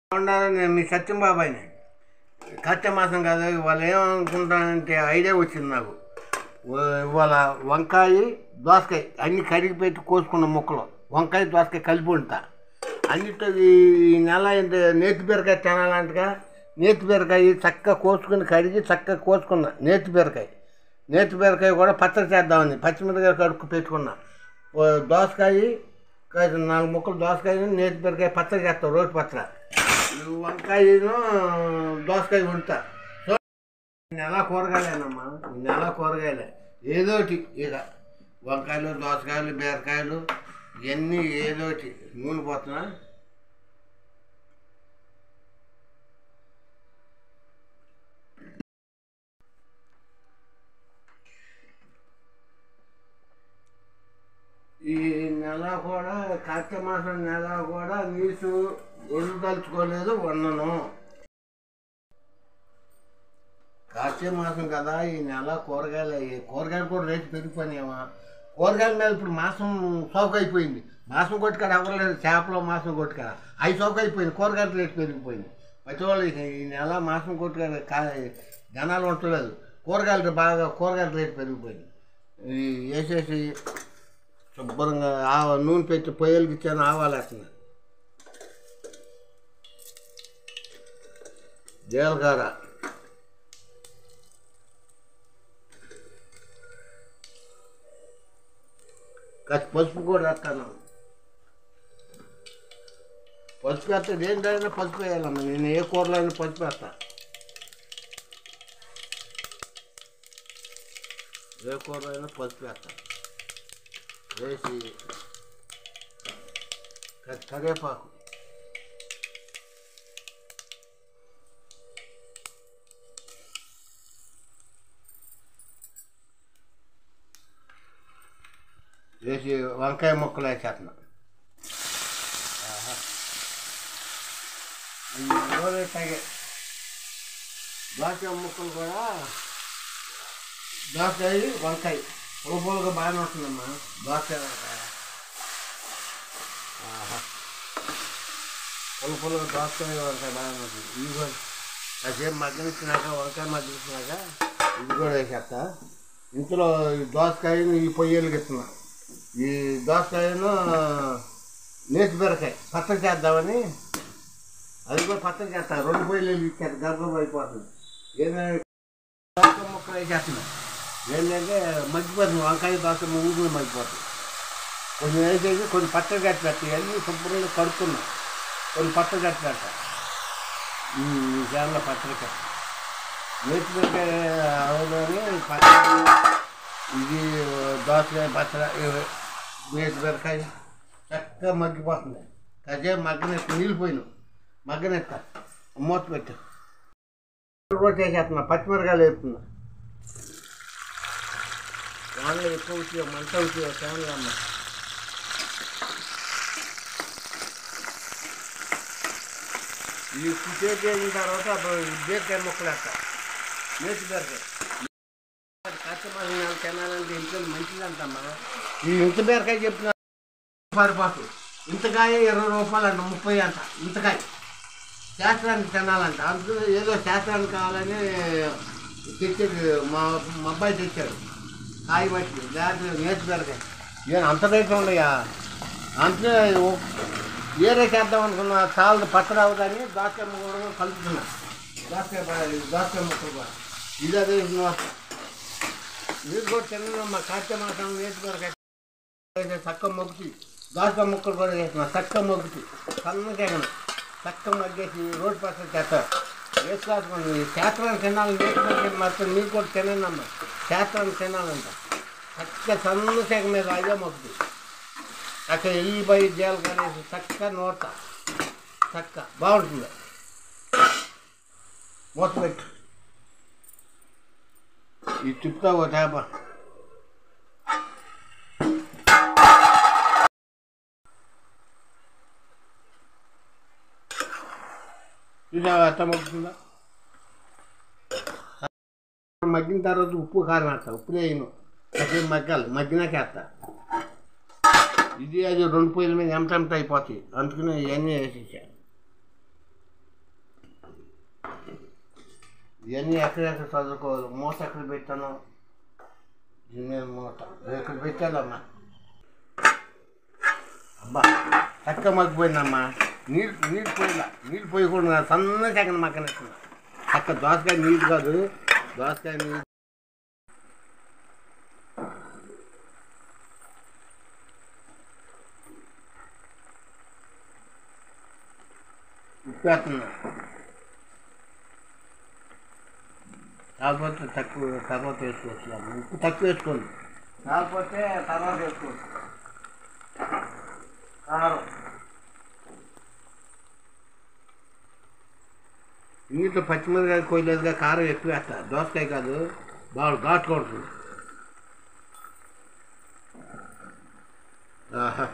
ఉండాలి నేను మీ సత్యం బాబాయ్ని కార్తీక మాసం కాదు వాళ్ళు ఏమనుకుంటానంటే ఐడియా వచ్చింది నాకు ఓ- ఇవాళ వంకాయ దోసకాయ అన్ని కడిగి పెట్టి కోసుకున్న ముక్కలు వంకాయ దోసకాయ కలిపి ఉంటా అన్నిట్లో ఈ ఈ నెల ఏంటి నేతి బీరకాయ తినాలంటగా నేతి బీరకాయ చక్కగా కోసుకుని కడిగి చక్కగా కోసుకున్నా నేతి బీరకాయ నేతి బీరకాయ కూడా పచ్చడి చేద్దామని పచ్చిమిరకాయ కడుక్కు పెట్టుకున్నా ఓ దోసకాయ కాదు నాలుగు ముక్కలు దోసకాయ నేతి బీరకాయ పచ్చడి చేస్తాం రోటి పచ్చడి ఈ వంకాయను దోసకాయ వండుతా సో ఈ నెల కూరగాయలేనమ్మా ఈ నెల కూరగాయలే ఏదోటి ఇక వంకాయలు దోసకాయలు బీరకాయలు ఇవన్నీ ఏదోటి నూనె పోతున్నా ఈ నెల కూడా కార్తీక మాసం నెల కూడా నీసు ఒళ్ళు తలుచుకోలేదు వండను కార్తీక మాసం కదా ఈ నెల కూరగాయలు ఈ కూరగాయలు కూడా రేటు పెరిగిపోయినాయమ్మా కూరగాయల మీద ఇప్పుడు మాసం సౌక అయిపోయింది మాసం కొట్టుకాడ అవ్వలేదు చేపలు మాసం కొట్టుకాడ అవి సౌక అయిపోయింది కూరగాయల రేటు పెరిగిపోయింది ప్రతి వాళ్ళు ఇక ఈ నెల మాసం కొట్టుకాడ కా జనాలు ఉండలేదు కూరగాయలు బాగా కూరగాయల రేటు పెరిగిపోయింది ఈ వేసేసి శుభ్రంగా ఆవ నూనె పెట్టి పొయ్యలకి ఇచ్చాను ఆవాలు వేస్తున్నా జీలకర్ర కాస్త పసుపు కూడా వేస్తాను పసుపు వేస్తే దేంట్లోనే పసుపు వేయాలమ్మా నేను ఏ కూరలో అయినా పసుపు వేస్తా ఏ కూరలో అయినా పసుపు వేస్తా వేసి క- కరివేపాకు వేసి వంకాయ ముక్కలు వేసేస్తున్నా ఆహా. ఈ నూనె తగే దోసకాయ ముక్కలు కూడా దోసకాయ వంకాయ పులుపులుగా బాగానే ఉంటుందమ్మా దోసకాయ వంకాయ ఆహా. పులుపులుగా దోసకాయ వంకాయ బాగానే ఉంటుంది ఇవి కూడా కాసేపు మగ్గనిచ్చినాక వంకాయ మగ్గనిచ్చినాక ఇది కూడా వేసేస్తా ఇందులో ఈ దోసకాయను ఈ పొయ్యలకి ఇస్తున్నా ఈ దోసకాయను నేతి బీరకాయ పచ్చడి చేద్దామని అది కూడా పచ్చడి చేస్తా రెండు పొయ్యిలు ఇచ్చారు గర్భం అయిపోతుంది ఏంటంటే దోసకాయ ముక్కలు వేసేస్తున్నా ఏంటంటే మగ్గిపోతుంది వంకాయ దోసకాయ ఊరిలో మగ్గిపోతుంది కొంచెం వేసేసి కొన్ని పచ్చడి కట్టి పెట్టి అన్నీ శుభ్రంగా కడుక్కున్నా కొన్ని పచ్చడి కట్టి పెడతా ఈ జాన్లో పచ్చడి కట్టి నేతి బీరకాయ అవునని పచ్చడి ఇది దోసకాయ పచ్చడి ఇవి నేతి బీరకాయ చక్కగా మగ్గిపోతుంది కాసేపు మగ్గనెత్త నీళ్ళు పోయినావు మగ్గనెత్త మూత పెట్టు కూడా చేసేస్తున్నా పచ్చిమిరకాయలు వేస్తున్నా వానలు ఎక్కువ వచ్చి మంట వచ్చి ఫ్యాన్లు అమ్మ ఈ కుసేపు చేసిన తర్వాత అప్పుడు బీరకాయ ముక్కలు వేస్తా నేతి బీరకాయ కస్టమర్ నాకు తినాలంటే ఇంట్లో మంచిదంటమ్మా ఈ ఇంత బీరకాయ చెప్తున్నా పరిపాటు ఇంతకాయ ఇరవై రూపాయలు అంట ముప్పై అంట ఇంతకాయ శాస్త్రానికి తినాలంట అందుకు ఏదో శాస్త్రానికి కావాలని తెచ్చాడు మా మా అబ్బాయి తెచ్చాడు కాయ పట్టి లేకపోతే నేతి బీరకాయ నేను అంత రేట్లు ఉన్నాయా అంతే ఓ- ఏ రేట్ వేద్దాం అనుకున్నా చాలా పచ్చడి అవుదని దాకాయ ముక్కలు కలుపుతున్నా దాకాయ దాకాయ ముక్కలు కూడా ఇది అదే నోట మీరు కూడా తిన్నాం మా కార్తీక మాసం నేతి బీరకాయ చక్క మొగ్గుతి దాకా ముక్కలు కూడా చేసిన చక్క మొగ్గుతి సన్నగా చక్క మగ్గేసి రోడ్డు పక్కన చేస్తారు వేసుకోవాలి శాస్త్రాన్ని తినాలి నేర్చుకుంటే మొత్తం మీకు కూడా తినండి అమ్మ శాస్త్రాన్ని తినాలంట చక్క సన్న శాఖ మీద అదే మొగ్గుతి అక్కడ ఎల్లిపాయ జీలకర్ర వేసి చక్క నోట చక్క బాగుంటుంది మూత పెట్టు ఈ తిప్పుతా ఒక చేప చూసావా అట్ట మగ్గుతుందా మగ్గిన తర్వాత ఉప్పు కారం వేస్తా ఉప్పు వేయను కాసేపు మగ్గాలి మగ్గినాక వేస్తా ఇది అది రెండు పొయ్యిల మీద ఎంటెంట అయిపోతాయి అందుకని ఇవన్నీ వేసేసా ఇవన్నీ ఎక్కడెక్కడ చదువుకోవాలి మూత ఎక్కడ పెట్టాను దీని మీద మూత ఎక్కడ పెట్టాలమ్మా అబ్బా చక్క మగ్గిపోయిందమ్మా నీళ్ళు నీళ్ళు పోయిలా నీళ్ళు పోయకుండా సన్న చక్కన మక్కనిస్తున్నా చక్క దోసకాయ నీళ్ళు కాదు దోసకాయ నీళ్ళు ఉప్పు వేస్తున్నా కాకపోతే తక్కువ తర్వాత వేసుకోవచ్చు ఉప్పు తక్కువ వేసుకోండి కాకపోతే తర్వాత వేసుకోవచ్చు కారం ఇంట్లో పచ్చిమిరకాయ కోయలేదుగా కారం ఎక్కువ వేస్తా దోసకాయ కాదు బాగా ఘాటు కొడుతుంది ఆహా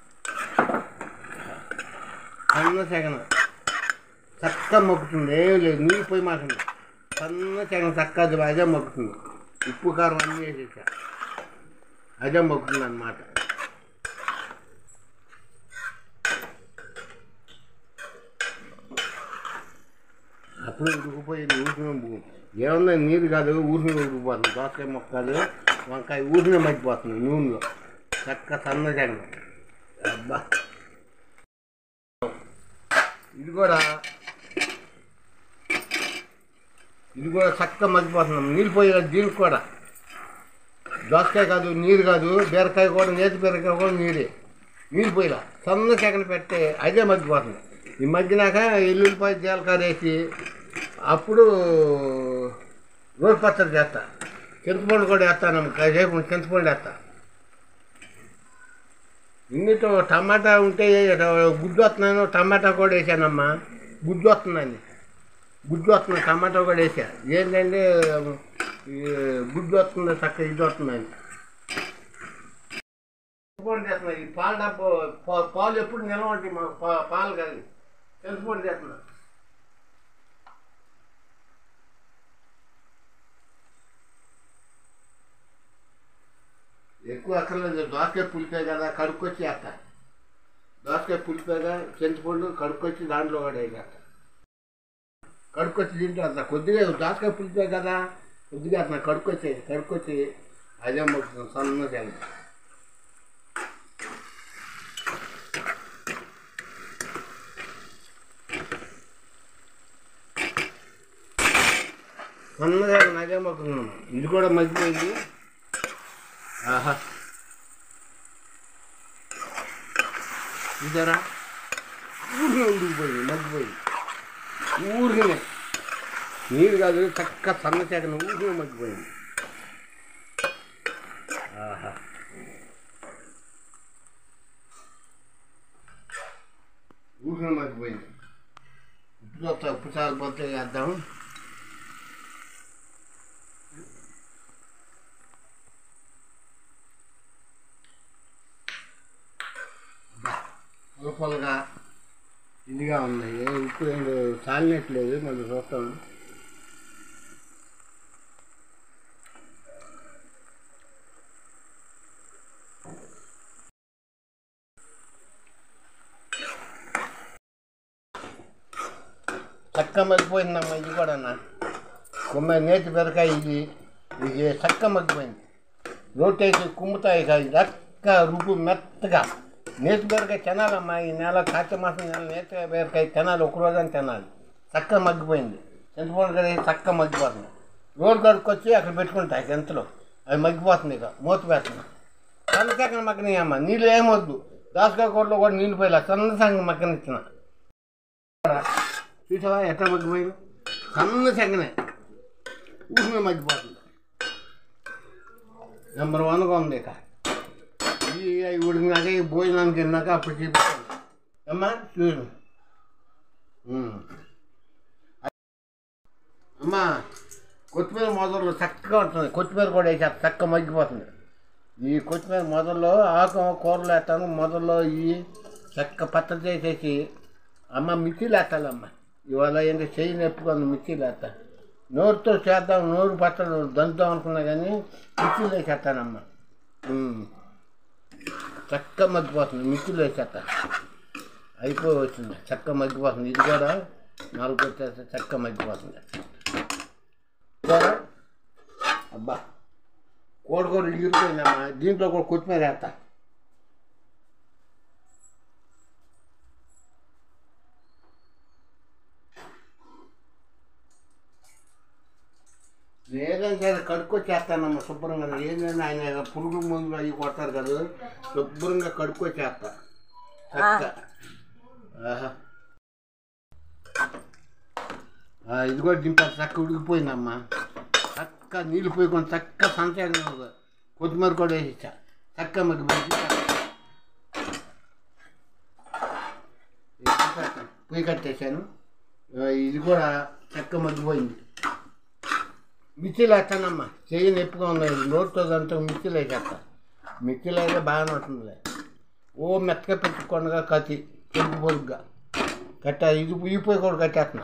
సన్న సెగన చక్కగా మొక్కుతుంది ఏం లేదు నీళ్ళు పోయి మాకండి సన్న సెగన చక్కగా అదే మొక్కుతుంది ఉప్పు కారం అన్నీ వేసేసా అదే మొక్కుతుంది అన్నమాట అప్పుడు ఉడికిపోయింది ఊసిన ఏమన్నా నీరు కాదు ఊసిన ఉడికిపోతుంది దోసకాయ మొక్క కాదు వంకాయ ఊసిన మగ్గిపోతుంది నూనెలో చక్క సన్న జగన్ అబ్బా ఇది కూడా ఇది కూడా చక్కగా మగ్గిపోతున్నాం నీళ్ళు పోయి దీనికి కూడా దోసకాయ కాదు నీరు కాదు బీరకాయ కూడా నేతి బీరకాయ కూడా నీరే నీళ్ళు పోయిలా సన్న సెగన పెడితే అదే మగ్గిపోతుంది ఈ మగ్గినాక ఎల్లుల్లిపాయ జీలకర్ర వేసి అప్పుడు రోజు పచ్చడి చేస్తా చింతపండు కూడా వేస్తాను కాసేపు చింతపండు వేస్తా ఇన్నితో టమాటా ఉంటే గుడ్డు వస్తున్నాను టమాటా కూడా వేసానమ్మా గుడ్డు వస్తుందండి గుడ్డు వస్తుంది టమాటా కూడా వేసా ఏంటంటే ఈ గుడ్డు వస్తుంది చక్క ఇది వస్తుందండి చింతపండు చేస్తున్నా ఈ పాల డబ్బు పా- పాలు ఎప్పుడు నిల్వ ఉంటాయి మా పా- పాలు కాదు చింతపండు చేస్తున్నా ఎక్కువ అక్కర్లేదు దోసకాయ పులిపాయ కదా కడుక్కొచ్చి వేస్తా దోసకాయ పులిపాయగా చింతపండు కడుక్కొచ్చి దాంట్లో కూడా వేసేస్తా కడుక్కొచ్చి తింటూ అంత కొద్దిగా దోసకాయ పులిపాయ కదా కొద్దిగా అట్లా కడుక్కొచ్చి కడుక్కొచ్చి అదే మొక్కుతుంది సన్న చెంగ సన్నగా అదే మొక్కుతున్నాం ఇది కూడా మగ్గిపోయింది ఆహా ఇదరా ఊరినే ఉడికిపోయింది మగ్గిపోయింది ఊరినే నీరు కాదు చక్క సన్న చేకన ఊరినే మగ్గిపోయింది ఆహా ఊరినే మగ్గిపోయింది ఇప్పుడు వస్తా ఉప్పు చాలిపోతే వేద్దాం లోపలగా ఇదిగా ఉంది ఏ ఉప్పు ఏం చాలినట్లేదు మళ్ళీ చూస్తాం చక్క మగ్గిపోయిందమ్మా ఇది కూడా అన్న కొమ్మ నేతి బెరకాయ ఇది ఇది చక్క మగ్గిపోయింది రోటేసి కుమ్ముతాయి కాదు చక్క రుబ్బు మెత్తగా నేతి బీరకాయ తినాలమ్మా ఈ నెల కార్తీక మాసం నెల నేతి బీరకాయ తినాలి ఒక రోజని తినాలి చక్క మగ్గిపోయింది చింతపండు కూడా వేసి చక్క మగ్గిపోతుంది రోడ్ కడుక్కొచ్చి అక్కడ పెట్టుకుంటాయి గంతలో అవి మగ్గిపోతుంది ఇక మూత వేస్తున్నా సన్న చక్కన మగ్గనియమ్మ నీళ్ళు ఏమొద్దు దాసకాయ కూరలో కూడా నీళ్ళు పోయిలా సన్న సంగ మగ్గనిచ్చిన చూసావా ఎట్లా మగ్గిపోయింది సన్న సంగనే ఊసిన మగ్గిపోతుంది నెంబర్ వన్గా ఉంది ఇక ఈ అవి ఉడికినాక ఈ భోజనానికి తిన్నాక అప్పుడు చూపిస్తాను అమ్మా చూడు ఉమ్. అమ్మా కొత్తిమీర మొదలు చక్కగా ఉంటుంది కొత్తిమీర కూడా వేసి చక్కగా మగ్గిపోతుంది ఈ కొత్తిమీర మొదల్లో ఆకు కూరలు వేస్తాను మొదల్లో ఈ చక్క పచ్చడి చేసేసి అమ్మ మిర్చీలు వేస్తాలమ్మ ఇవాళ ఏంటంటే చెయ్యి నొప్పుకొని మిర్చీలు వేస్తా నోరుతో చేద్దాం నోరు పచ్చడి దంచుదాం అనుకున్నా కానీ మిర్చీలు వేసేస్తానమ్మ ఉమ్. చక్క మగ్గిపోతుంది మిక్సీలో వేసేస్తా అయిపోయి వచ్చింది చక్క మగ్గిపోతుంది ఇది కూడా నాలుగు వచ్చేస్తే చక్క మగ్గిపోతుంది చూడారా? అబ్బా కోడి కూడా ఇరిగిపోయిందమ్మా దీంట్లో కూడా కొత్తిమీర వేస్తా ఏదైనా సరే కడుక్కొచ్చేస్తానమ్మా శుభ్రంగా ఏంటంటే ఆయన పురుగుల మందులు అవి కొడతారు కదా శుభ్రంగా కడుక్కొచ్చేస్తా చక్క ఆహా. ఆ, ఇది కూడా దింపారు చక్క ఉడికిపోయిందమ్మా చక్క నీళ్ళు పోయకుండా చక్క సంచారం కొత్తిమీర కూడా వేసేసా చక్క మగ్గి పొయ్యి కట్టేశాను ఆ, ఇది కూడా చక్క మగ్గిపోయింది మిర్చీలు వేస్తానమ్మా చెయ్యి నొప్పిగా ఉన్నాయి నోటితో దాంతో మిర్చీలు వేసేస్తా మిర్చీలు అయితే బాగానే ఉంటుందిలే ఓ మెత్తగా పెట్టుకోండగా కత్తి పొరుగు పొరుగ్గా కట్టా ఇది ఈ పొయ్యి కూడా కట్టేస్తున్నా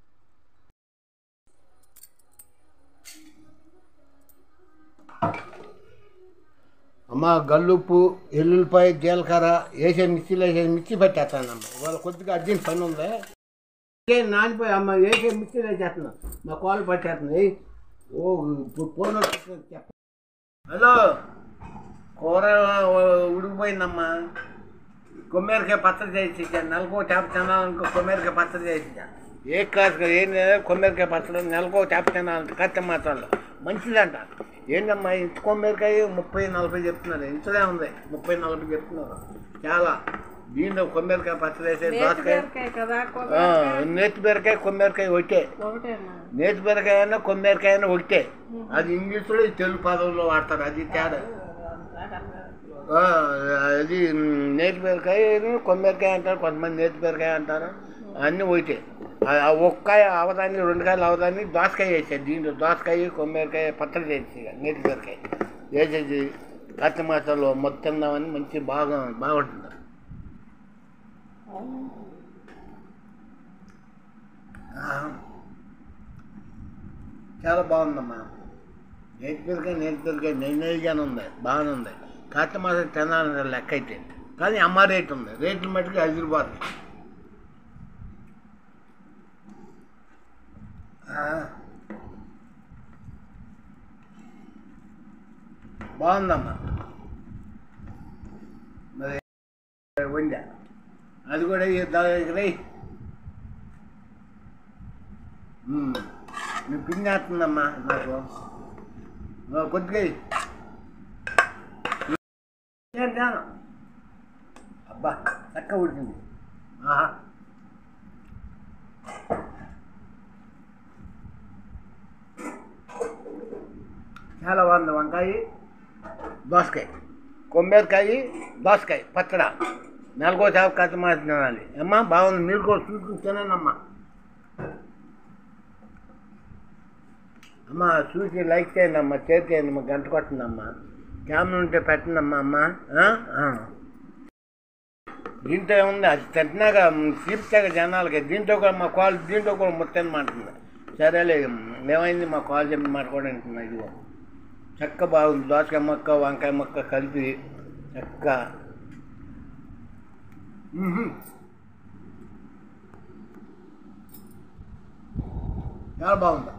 అమ్మ గల్లుప్పు ఎల్లుల్లిపాయ జీలకర్ర వేసే మిక్సీలో వేసే మిక్సీ పెట్టేస్తానమ్మ ఇవాళ కొద్దిగా అర్జెంట్ పని ఉంది ఏ నానిపోయి అమ్మ వేసే మిక్సీలో వేసేస్తున్నా మా కాలు పట్టేస్తుంది ఏయ్. ఓ ఇప్పుడు ఫోన్ వచ్చేసింది చెప్ప హలో కూర ఉడికిపోయిందమ్మా కొమ్మేరకాయ పచ్చడి చేసి నెలకు చేప తినాలనుకో కొమ్మేరకాయ పచ్చడి చేసి ఏ కాదు ఏం లేదు కొమ్మేరకాయ పచ్చడి నెలకు చేప తినాలంటే కత్తి మాత్రంలో మంచిదంట ఏంటమ్మా ఇంత కొమ్మేరకాయ ముప్పై నలభై చెప్తున్నారు ఇంతనే ఉంది ముప్పై నలభై చెప్తున్నారు చాలా దీంట్లో కొమ్మేరకాయ పచ్చడి వేసే దోసకాయ బీరకాయ కదా ఆ, నేతి బీరకాయ కొమ్మేరకాయ ఒకటే ఒకటేనా నేతి బీరకాయ అయినా కొమ్మేరకాయ అయినా ఒకటే అది ఇంగ్లీష్లో ఇది తెలుగు పదంలో వాడతారు అది తేడా ఆ, అది మ్, నేతి బీరకాయ కొమ్మేరకాయ అంటారు కొంతమంది నేతి బీరకాయ అంటారు అన్నీ ఒకటే ఆ ఆ ఒక్కాయ అవదాన్ని రెండు కాయలు అవదాన్ని దోసకాయ వేసేది దీంట్లో దోసకాయ కొమ్మేరకాయ పచ్చడి చేసి ఇక నేతి బీరకాయ వేసేది కత్తి మాసంలో మొత్తం తిందామని మంచి బాగా బాగుంటుంది ఆ, చాలా బాగుందమ్మా నేతి బీరకాయ నేతి బీరకాయ నెయ్యి నెయ్యిగానే ఉంది బాగానే ఉంది కాస్త మాత్రం తినాలని లెక్క అయితే కానీ అమ్మ రేట్ ఉంది రేట్లు మట్టుకు అదిరిపోతుంది ఆ. బాగుందమ్మా మరి వండా అది కూడా ఈ దగ్గర మీ పిండి వేస్తుందమ్మా నాకు ఆ, కొద్దిగా ఇయ్యి. నేను తేను. అబ్బా చక్క ఉడికింది ఆహా చాలా బాగుంది వంకాయ దోసకాయ కొమ్మేరకాయ దోసకాయ పచ్చడ నెలకో చేప కత్తి మాసి తినాలి అమ్మా బాగుంది మీరు కూడా చూసుకుని తినండి అమ్మ చూసి లైక్ చేయండి అమ్మ షేర్ చేయండి అమ్మ గంట కొట్టండి అమ్మ కెమెరా ఉంటే పెట్టండి అమ్మ అమ్మ ఆ? ఆ. దీంట్లో ఏముంది అది తింటున్నాక తీర్చాక జనాలకి దీంట్లో కూడా మా కాల్ దీంట్లో కూడా మొత్తం మాట్లాడుతుంది సరేలే ఏమైంది మా కాల్ చెప్పి మాట్లాడుకోవడానికి ఇదిగో చక్క బాగుంది దోసకాయ మొక్క వంకాయ మొక్క కలిపి చక్క మ్మ్హ్మ్. చాలా బాగుంది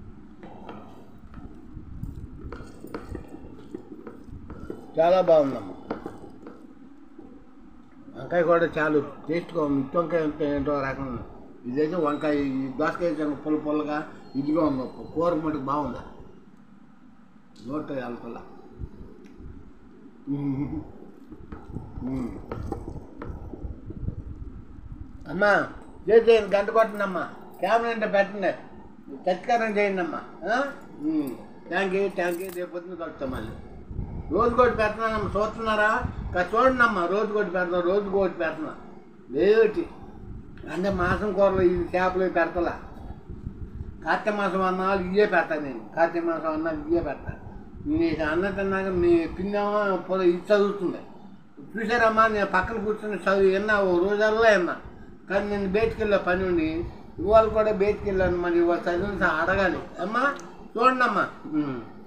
చాలా బాగుందమ్మా వంకాయ కూడా చాలా టేస్ట్గా ఉంది ఇటు వంకాయ అంటే ఏంటో రకంగా ఉంది ఇదైతే వంకాయ ఈ దోసకాయ అయితే పుల్ల పుల్లగా ఇదిగా ఉంది కూర మటుకు బాగుంది నోట వెళ్తలా అమ్మా చేసేయండి గంట కొట్టండి అమ్మా కెమెరా అంటే పెట్టండి సత్కారం చేయండి అమ్మా థ్యాంక్ యూ థ్యాంక్ యూ రేపు పొద్దున్న కలుస్తాం మళ్ళీ రోజు కోటి పెడుతున్నానమ్మా చూస్తున్నారా ఇంకా చూడండి అమ్మా రోజు కోటి పెడతాం రోజు కోటి పెడుతున్నా లేటి అంటే మాసం కూరలు ఇది చేపలు ఇవి పెడతలా కార్తీక మాసం అన్నాలు ఇవే పెడతాను నేను కార్తీక మాసం అన్నాలు ఇవే పెడతాను నేను అన్న తిన్నాక మీ పిన్నేమో పొద ఇది చదువుతుంది చూసారమ్మా నేను పక్కన కూర్చొని చదువు విన్నా ఓ రోజల్లా విన్నా కానీ నేను బయటికి వెళ్ళా పని ఉండి ఇవాళ కూడా బయటికి వెళ్ళాను మరి ఇవాళ చదివిన అడగాలి అమ్మా చూడండి అమ్మా